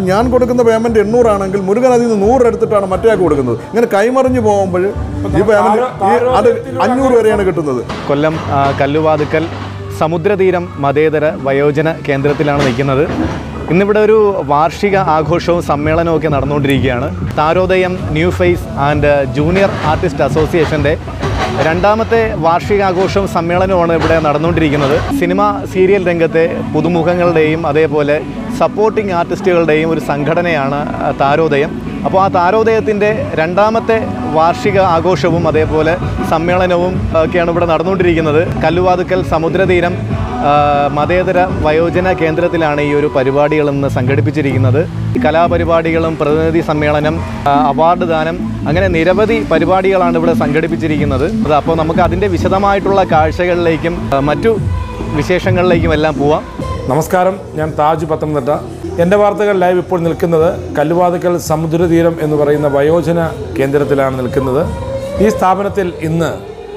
ഞാൻ കൊടുക്കുന്ന പേയ്മെന്റ് എണ്ണൂറാണെങ്കിൽ മുരുകൻ അതിൽ നിന്ന് നൂറ് എടുത്തിട്ടാണ് മറ്റേയാൾക്ക് കൊടുക്കുന്നത് ഇങ്ങനെ കൈമറിഞ്ഞു പോകുമ്പോൾ ഈ പേയ്മെന്റ് ഈ അത് അഞ്ഞൂറ് വരെയാണ് കിട്ടുന്നത് കൊല്ലം ആ, കല്ലുവാതുക്കൽ സമുദ്രതീരം മതേതര വയോജന കേന്ദ്രത്തിലാണ് നിൽക്കുന്നത് ഇന്നിവിടെ ഒരു വാർഷിക ആഘോഷവും സമ്മേളനവും ഒക്കെ നടന്നുകൊണ്ടിരിക്കുകയാണ് Tharodayam new face and junior artist അസോസിയേഷൻ്റെ രണ്ടാമത്തെ വാർഷികാഘോഷവും സമ്മേളനവുമാണ് ഇവിടെ നടന്നുകൊണ്ടിരിക്കുന്നത് സിനിമ സീരിയൽ രംഗത്തെ പുതുമുഖങ്ങളുടെയും അതേപോലെ സപ്പോർട്ടിംഗ് ആർട്ടിസ്റ്റുകളുടെയും ഒരു സംഘടനയാണ് ആ, താരോദയം അപ്പോൾ ആ താരോദയത്തിൻ്റെ രണ്ടാമത്തെ വാർഷിക ആഘോഷവും അതേപോലെ സമ്മേളനവും ഒക്കെയാണ് ഇവിടെ നടന്നുകൊണ്ടിരിക്കുന്നത് കല്ലുവാതുക്കൽ സമുദ്രതീരം ആ, മതേതര വയോജന കേന്ദ്രത്തിലാണ് ഈ ഒരു പരിപാടികൾ ഇന്ന് സംഘടിപ്പിച്ചിരിക്കുന്നത് കലാപരിപാടികളും പ്രതിനിധി സമ്മേളനം ആ, അവാർഡ് ദാനം അങ്ങനെ നിരവധി പരിപാടികളാണ് ഇവിടെ സംഘടിപ്പിച്ചിരിക്കുന്നത് അത് അപ്പോൾ നമുക്ക് അതിൻ്റെ വിശദമായിട്ടുള്ള കാഴ്ചകളിലേക്കും ആ, മറ്റു വിശേഷങ്ങളിലേക്കും എല്ലാം പോവാം നമസ്കാരം ഞാൻ താജ് പത്തനംതിട്ട എൻ്റെ വാർത്തകൾ ലൈവ് ഇപ്പോൾ നിൽക്കുന്നത് കല്ലുവാതുക്കൽ സമുദ്രതീരം എന്ന് പറയുന്ന വയോജന കേന്ദ്രത്തിലാണ് നിൽക്കുന്നത് ഈ സ്ഥാപനത്തിൽ ഇന്ന്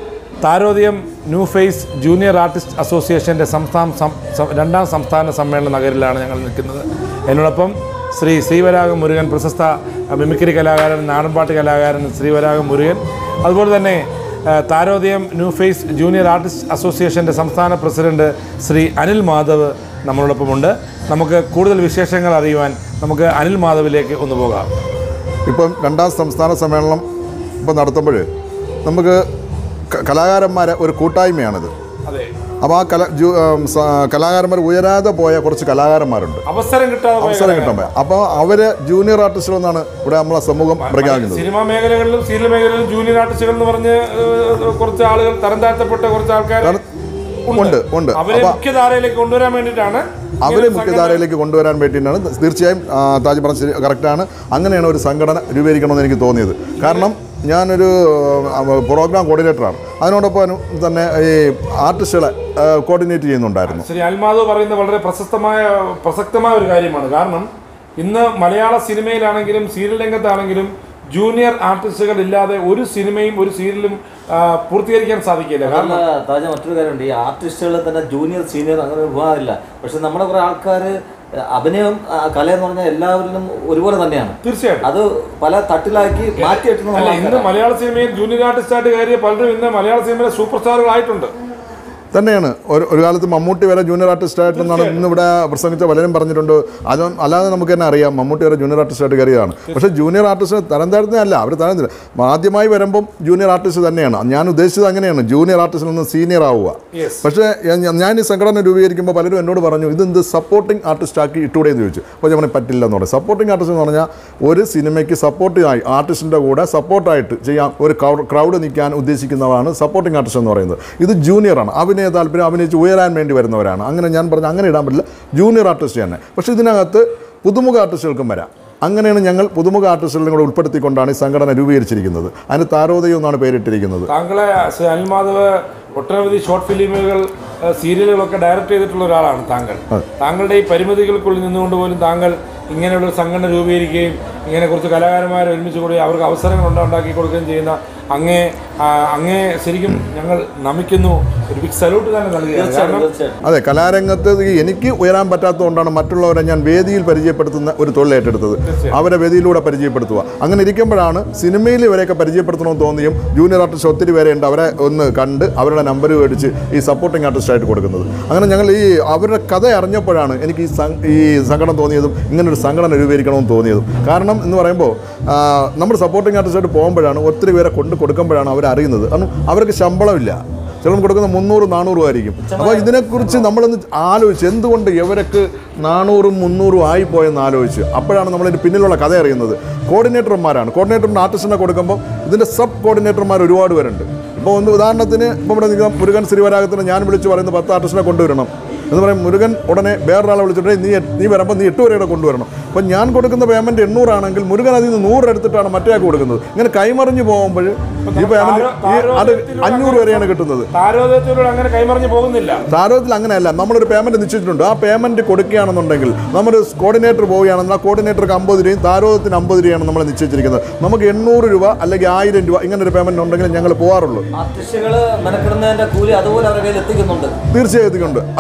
Tharodayam new face junior artist അസോസിയേഷൻ്റെ സംസ്ഥാന സം- സം- രണ്ടാം സംസ്ഥാന സമ്മേളന നഗരിലാണ് ഞങ്ങൾ നിൽക്കുന്നത് എന്നോടൊപ്പം ശ്രീ ശ്രീവരാഗം മുരുകൻ പ്രശസ്ത മിമിക്രി കലാകാരൻ നാടൻപാട്ട് കലാകാരൻ ശ്രീവരാഗം മുരുകൻ അതുപോലെ തന്നെ ആ, Tharodayam new face junior artist അസോസിയേഷൻ്റെ സംസ്ഥാന പ്രസിഡന്റ് ശ്രീ അനിൽ മാധവ് നമ്മളോടൊപ്പമുണ്ട് നമുക്ക് കൂടുതൽ വിശേഷങ്ങൾ അറിയുവാൻ നമുക്ക് അനിൽ മാധവിലേക്ക് ഒന്ന് പോകാം ഇപ്പം രണ്ടാം സംസ്ഥാന സമ്മേളനം ഇപ്പം നടത്തുമ്പോൾ നമുക്ക് ക- കലാകാരന്മാരെ ഒരു കൂട്ടായ്മയാണിത് അതെ അപ്പോൾ ആ കല ജു ഉം, സ- കലാകാരന്മാർ ഉയരാതെ പോയ കുറച്ച് കലാകാരന്മാരുണ്ട് അവസരം കിട്ടാതെ പോയ അവസരം കിട്ടാൻ പോയ അപ്പോൾ അവര് ജൂനിയർ ആർട്ടിസ്റ്റുകൾ എന്നാണ് ഇവിടെ നമ്മളെ സമൂഹം പ്രഖ്യാപിക്കുന്നത് സിനിമാ മേഖലകളിലും സീരിയൽ മേഖലകളിലും ജൂനിയർ ആർട്ടിസ്റ്റുകൾ എന്ന് പറഞ്ഞ് ഏഹ്, കുറച്ച് ആളുകൾ തരം താഴ്ത്തപ്പെട്ട കുറച്ച് ആൾക്കാർ ഉണ്ട് ഉണ്ട് അവരെ മുഖ്യധാരയിലേക്ക് കൊണ്ടുവരാൻ വേണ്ടിയിട്ടാണ് അവരെ മുഖ്യധാരയിലേക്ക് കൊണ്ടുവരാൻ വേണ്ടിയിട്ടാണ് തീർച്ചയായും ആ, താജ് പറഞ്ഞ ശരി കറക്റ്റാണ് അങ്ങനെയാണ് ഒരു സംഘടന രൂപീകരിക്കണമെന്ന് എനിക്ക് തോന്നിയത് കാരണം ഞാനൊരു ആ, പ്രോഗ്രാം കോർഡിനേറ്ററാണ് അതിനോടൊപ്പം തന്നെ ഈ ആർട്ടിസ്റ്റുകളെ ആ, കോർഡിനേറ്റ് ചെയ്യുന്നുണ്ടായിരുന്നു ശ്രീ അൽമാധവ് പറയുന്നത് വളരെ പ്രശസ്തമായ പ്രസക്തമായ ഒരു കാര്യമാണ് കാരണം ഇന്ന് മലയാള സിനിമയിലാണെങ്കിലും സീരിയൽ രംഗത്താണെങ്കിലും ജൂനിയർ ആർട്ടിസ്റ്റുകൾ ഇല്ലാതെ ഒരു സിനിമയും ഒരു സീരിയലും ആ, പൂർത്തീകരിക്കാൻ സാധിക്കില്ല കാരണം അതല്ല, താജ മറ്റൊരു കാര്യമുണ്ട് ഈ ആർട്ടിസ്റ്റുകൾ തന്നെ ജൂനിയർ സീനിയർ അങ്ങനെ ഒരു വിഭാഗമില്ല പക്ഷെ നമ്മുടെ കുറെ ആൾക്കാർ അഭിനയം ആ, കല എന്ന് പറഞ്ഞാൽ എല്ലാവരിലും ഒരുപോലെ തന്നെയാണ് തീർച്ചയായിട്ടും അത് പല തട്ടിലാക്കി മാറ്റിയെടുക്കുന്ന അല്ല ഇന്ന് മലയാള സിനിമയിൽ ജൂനിയർ ആർട്ടിസ്റ്റായിട്ട് കയറിയ പലരും ഇന്ന് മലയാള സിനിമയിലെ സൂപ്പർ സ്റ്റാറുകളായിട്ടുണ്ട് തന്നെയാണ് ഒരു ഒരു കാലത്ത് മമ്മൂട്ടി വരെ ജൂനിയർ ആർട്ടിസ്റ്റായിട്ടെന്നാണ് ഇന്ന് ഇവിടെ പ്രസംഗിച്ച പലരും പറഞ്ഞിട്ടുണ്ട് അത് അല്ലാതെ നമുക്ക് തന്നെ അറിയാം മമ്മൂട്ടി വരെ ജൂനിയർ ആർട്ടിസ്റ്റായിട്ട് കയറിയതാണ് പക്ഷേ ജൂനിയർ ആർട്ടിസ്റ്റ് തരം താഴ്ത്തുന്നതല്ല അവർ തരം തരില്ല ആദ്യമായി വരുമ്പം ജൂനിയർ ആർട്ടിസ്റ്റ് തന്നെയാണ് ഞാൻ ഉദ്ദേശിച്ചത് അങ്ങനെയാണ് ജൂനിയർ ആർട്ടിസ്റ്റിൽ നിന്ന് സീനിയർ ആവുക Yes. പക്ഷേ ഞാൻ- ഞാൻ ഈ സംഘടന രൂപീകരിക്കുമ്പോൾ പലരും എന്നോട് പറഞ്ഞു ഇതെന്ത് സപ്പോർട്ടിംഗ് ആർട്ടിസ്റ്റ് ആക്കി ഇട്ടൂടെ എന്ന് ചോദിച്ചു അപ്പോൾ ഞാൻ പറഞ്ഞു പറ്റില്ല എന്ന് പറഞ്ഞു സപ്പോർട്ടിംഗ് ആർട്ടിസ്റ്റ് എന്ന് പറഞ്ഞാൽ ഒരു സിനിമയ്ക്ക് സപ്പോർട്ടായി ആർട്ടിസ്റ്റിൻ്റെ കൂടെ സപ്പോർട്ടായിട്ട് ചെയ്യാൻ ഒരു ക്രൗഡ് നിൽക്കാൻ ഉദ്ദേശിക്കുന്നതാണ് സപ്പോർട്ടിംഗ് ആർട്ടിസ്റ്റ് എന്ന് പറയുന്നത് ഇത് ജൂനിയറാണ് അഭിനയ താല്പര്യം അഭിനയിച്ച് ഉയരാൻ വേണ്ടി വരുന്നവരാണ് അങ്ങനെ ഞാൻ പറഞ്ഞു അങ്ങനെ ഇടാൻ പറ്റില്ല ജൂനിയർ ആർട്ടിസ്റ്റ് തന്നെ പക്ഷേ ഇതിനകത്ത് പുതുമുഖ ആർട്ടിസ്റ്റുകൾക്കും വരാം അങ്ങനെയാണ് ഞങ്ങൾ പുതുമുഖ ആർട്ടിസ്റ്റുകളെ കൂടെ ഉൾപ്പെടുത്തിക്കൊണ്ടാണ് ഈ സംഘടന രൂപീകരിച്ചിരിക്കുന്നത് അതിന് താരോദയം എന്നാണ് പേരിട്ടിരിക്കുന്നത് താങ്കളെ ശ്രീ അനിൽ മാധവ് ഒട്ടനവധി ഷോർട്ട് ഫിലിമുകൾ ഏഹ്, സീരിയലുകളൊക്കെ ഡയറക്റ്റ് ചെയ്തിട്ടുള്ള ഒരാളാണ് താങ്കൾ താങ്കളുടെ ഈ പരിമിതികൾക്കുള്ളിൽ നിന്നുകൊണ്ട് പോലും താങ്കൾ ഇങ്ങനെയുള്ള ഒരു സംഘടന രൂപീകരിക്കുകയും ഇങ്ങനെ കുറച്ച് കലാകാരന്മാരെ ഒരുമിച്ച് കൂടി അവർക്ക് അവസരങ്ങൾ ഉണ്ടാ- ഉണ്ടാക്കി കൊടുക്കുകയും ചെയ്യുന്ന അങ്ങേ ആ, അങ്ങേ ശരിക്കും ഞങ്ങൾ നമിക്കുന്നു ഒരു ബിഗ് സല്യൂട്ട് തന്നെ നൽകുകയാണ് കാരണം തീർച്ചയായിട്ടും അതെ കലാരംഗത്ത് ഈ എനിക്ക് ഉയരാൻ പറ്റാത്തതുകൊണ്ടാണ് മറ്റുള്ളവരെ ഞാൻ വേദിയിൽ പരിചയപ്പെടുത്തുന്ന ഒരു തൊഴിൽ ഏറ്റെടുത്തത് അവരെ വേദിയിലൂടെ പരിചയപ്പെടുത്തുക അങ്ങനെ ഇരിക്കുമ്പോഴാണ് സിനിമയിൽ ഇവരെയൊക്കെ പരിചയപ്പെടുത്തണമെന്ന് തോന്നിയും ജൂനിയർ ആർട്ടിസ്റ്റ് ഒത്തിരി പേരെ ഉണ്ട് അവരെ ഒന്ന് കണ്ട് അവരുടെ നമ്പർ മേടിച്ച് ഈ സപ്പോർട്ടിംഗ് ആർട്ടിസ്റ്റായിട്ട് കൊടുക്കുന്നത് അങ്ങനെ ഞങ്ങൾ ഈ അവരുടെ കഥ അറിഞ്ഞപ്പോഴാണ് എനിക്ക് ഈ സം- ഈ സങ്കടം തോന്നിയതും ഇങ്ങനൊരു സംഘടന രൂപീകരിക്കണമെന്ന് തോന്നിയതും കാരണം എന്ന് പറയുമ്പോൾ ആ, നമ്മൾ സപ്പോർട്ടിംഗ് ആർട്ടിസ്റ്റായിട്ട് പോകുമ്പോഴാണ് ഒത്തിരി പേരെ കൊണ്ട് കൊടുക്കുമ്പോഴാണ് അവർ അറിയുന്നത് കാരണം അവർക്ക് ശമ്പളമില്ല ചിലപ്പോൾ കൊടുക്കുന്ന മുന്നൂറ് നാനൂറും ആയിരിക്കും അപ്പോൾ ഇതിനെക്കുറിച്ച് നമ്മളൊന്ന് ആലോചിച്ച് എന്തുകൊണ്ട് ഇവരൊക്കെ നാനൂറും മുന്നൂറും ആയിപ്പോയെന്ന് ആലോചിച്ച് അപ്പോഴാണ് നമ്മളിതിന് പിന്നിലുള്ള കഥ അറിയുന്നത് കോർഡിനേറ്റർമാരാണ് കോർഡിനേറ്ററിന് ആർട്ടിസ്റ്റിനെ കൊടുക്കുമ്പോൾ ഇതിൻ്റെ സബ് കോർഡിനേറ്റർമാർ ഒരുപാട് പേരുണ്ട് ഇപ്പോൾ ഒന്ന് ഉദാഹരണത്തിന് ഇപ്പോൾ ഇവിടെ നിൽക്കുന്ന മുരുകൻ ശ്രീവരാഗത്തിന് ഞാൻ വിളിച്ച് പറയുന്നത് പത്ത് ആർട്ടിസ്റ്റിനെ കൊണ്ടുവരണം എന്ന് പറയും മുരുകൻ ഉടനെ വേറൊരാളെ വിളിച്ചിട്ട് നീ എ- നീ വരുമ്പോൾ നീ എട്ട് വരെയുടെ കൊണ്ടുവരണം അപ്പോൾ ഞാൻ കൊടുക്കുന്ന പേയ്മെൻറ്റ് എണ്ണൂറാണെങ്കിൽ മുരുകൻ അതിൽ നിന്ന് നൂറ് എടുത്തിട്ടാണ് മറ്റേയാൾക്ക് കൊടുക്കുന്നത് ഇങ്ങനെ കൈമറിഞ്ഞ് പോകുമ്പോൾ ഈ പേയ്മെൻറ്റ് ഈ അത് അഞ്ഞൂറ് വരെയാണ് കിട്ടുന്നത് താരോദയത്തിലൂടെ അങ്ങനെ കൈമറിഞ്ഞ് പോകുന്നില്ല താരത്തിൽ അങ്ങനെയല്ല നമ്മളൊരു പേയ്മെന്റ് നിശ്ചയിച്ചിട്ടുണ്ട് ആ പേയ്മെന്റ് കൊടുക്കുകയാണെന്നുണ്ടെങ്കിൽ നമ്മൾ കോർഡിനേറ്റർ പോവുകയാണെന്ന് ആ കോർഡിനേറ്റർക്ക് അമ്പത് രൂപയും താരോദത്തിന് അമ്പത് രൂപയാണ് നമ്മൾ നിശ്ചയിച്ചിരിക്കുന്നത് നമുക്ക് എണ്ണൂറ് രൂപ അല്ലെങ്കിൽ ആയിരം രൂപ ഇങ്ങനെ ഒരു പേയ്മെന്റ് ഉണ്ടെങ്കിൽ ഞങ്ങൾ പോകാറുള്ളൂ ആർട്ടിസ്റ്റുകൾ മെനക്കിടുന്നതിന്റെ കൂലി അതുപോലെ അവരുടെ കയ്യിൽ എത്തിക്കുന്നുണ്ട് തീർച്ചയായിട്ടും ഉണ്ട് അതിന് നമുക്ക്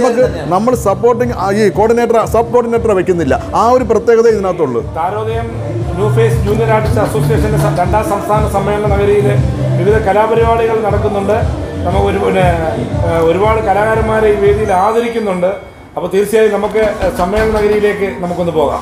നമുക്ക് നമ്മൾ സപ്പോർട്ടിങ് ഈ കോർഡിനേറ്റർ സബ് കോർഡിനേറ്റർ വെക്കുന്നില്ല ആ ഒരു പ്രത്യേകത ഇതിനകത്തുള്ളൂ Tharodayam new face junior artist അസോസിയേഷന്റെ സ- രണ്ടാം സംസ്ഥാന സമ്മേളന നഗരിയിൽ വിവിധ കലാപരിപാടികൾ നടക്കുന്നുണ്ട് നമുക്ക് ഒരു പിന്നെ ഏഹ്, ഒരുപാട് കലാകാരന്മാരെ ഈ വേദിയിൽ ആദരിക്കുന്നുണ്ട് അപ്പോൾ തീർച്ചയായും നമുക്ക് ഏഹ്, സമ്മേളന നഗരിയിലേക്ക് നമുക്കൊന്ന് പോകാം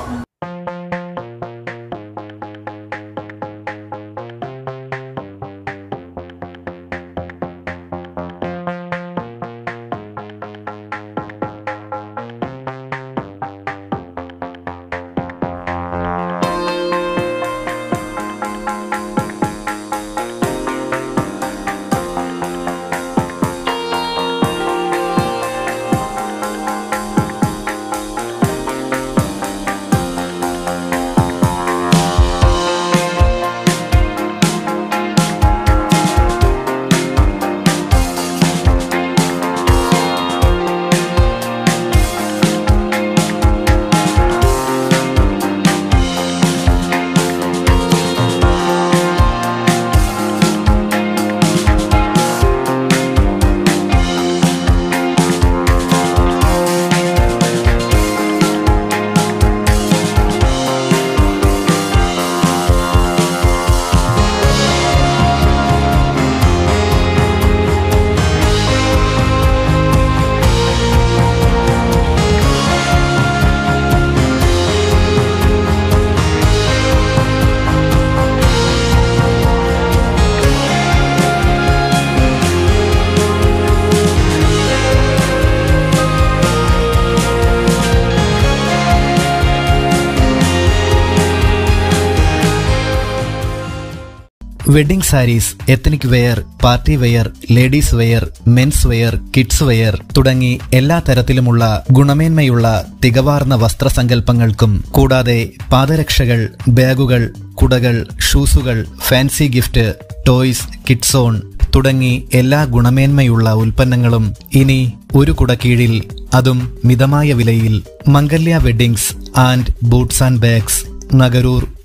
wedding sarees ethnic wear party wear ladies wear mens wear kids wear തുടങ്ങി എല്ലാ തരത്തിലുമുള്ള ഗുണമേന്മയുള്ള തികവാർന്ന വസ്ത്രസങ്കല്പങ്ങൾക്കും കൂടാതെ പാദരക്ഷകൾ ബാഗുകൾ കുടകൾ ഷൂസുകൾ ഫാൻസി ഗിഫ്റ്റ് ടോയ്സ് കിഡ്സോൺ തുടങ്ങി എല്ലാ ഗുണമേന്മയുള്ള ഉൽപ്പന്നങ്ങളും ഇനി ഒരു കുടക്കീഴിൽ അതും മിതമായ വിലയിൽ Mangalya weddings and boots and bags Nagaroor